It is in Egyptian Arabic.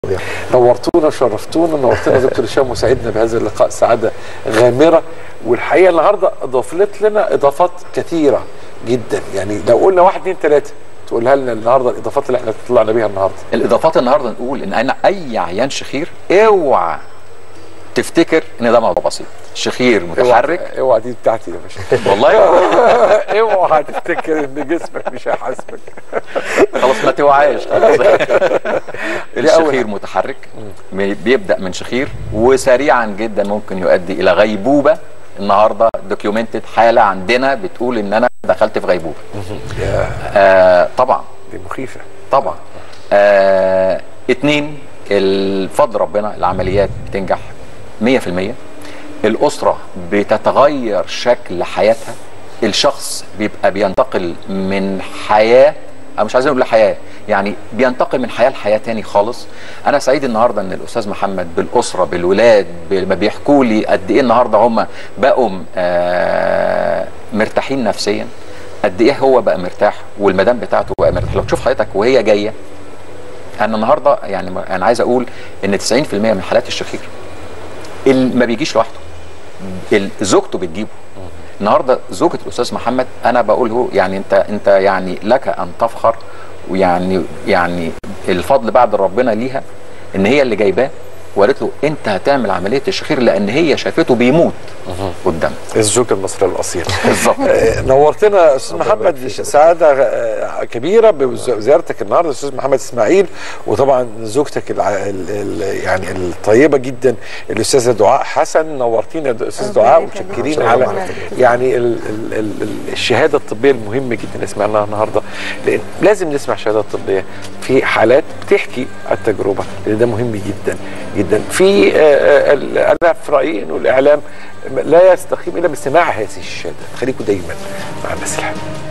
نورتونا وشرفتونا نورتنا دكتور هشام وسعدنا بهذا اللقاء سعاده غامره والحقيقه النهارده اضافت لنا اضافات كثيره جدا يعني لو قلنا واحد اثنين ثلاثه تقولها لنا النهارده الاضافات اللي احنا طلعنا بيها النهارده الاضافات النهارده نقول ان انا اي عيان شخير اوعى تفتكر ان ده موضوع بسيط شخير متحرك اوعى اوعى دي بتاعتي يا باشا والله اوعى تفتكر ان جسمك مش هيحاسبك خلاص ما توعاش خلاص أول الشخير متحرك بيبدا من شخير وسريعا جدا ممكن يؤدي الى غيبوبه النهارده دوكيومنتد حاله عندنا بتقول ان انا دخلت في غيبوبه آه طبعا دي مخيفه طبعا آه اتنين الفضل ربنا العمليات بتنجح 100% الأسرة بتتغير شكل حياتها الشخص بيبقى بينتقل من حياة أنا مش عايزين نقول لحياة يعني بينتقل من حياة لحياة تاني خالص أنا سعيد النهاردة أن الأستاذ محمد بالأسرة بالولاد ما بيحكوا لي قد إيه النهاردة هم بقوا آه مرتاحين نفسيا قد إيه هو بقى مرتاح والمدام بتاعته بقى مرتاح لو تشوف حضرتك وهي جاية أنا النهاردة يعني أنا عايز أقول إن 90% من حالات الشخير اللي ما بيجيش لوحده ال- زوجته بتجيبه النهارده زوجة الاستاذ محمد انا بقول له يعني انت انت يعني لك ان تفخر ويعني يعني الفضل بعد ربنا ليها ان هي اللي جايباه وقالت له انت هتعمل عمليه الشخير لان هي شافته بيموت قدام الزوج المصري الاصيل بالظبط آه، نورتنا استاذ محمد سعاده آه، كبيره بزيارتك النهارده استاذ محمد اسماعيل وطبعا زوجتك الع... ال... ال... يعني الطيبه جدا الاستاذه دعاء حسن نورتينا يا استاذ دعاء ومتشكرين على يعني ال... ال... ال... ال- الشهاده الطبيه المهمه جدا اللي سمعناها النهارده لان لازم نسمع شهادات طبيه في حالات بتحكي التجربه لان ده مهم جدا جدا في آه، آه، ال- انا في رايي انه الاعلام لا يستقيم الا باستماع هذه الشهادات خليكم دايما مع الناس الحلوه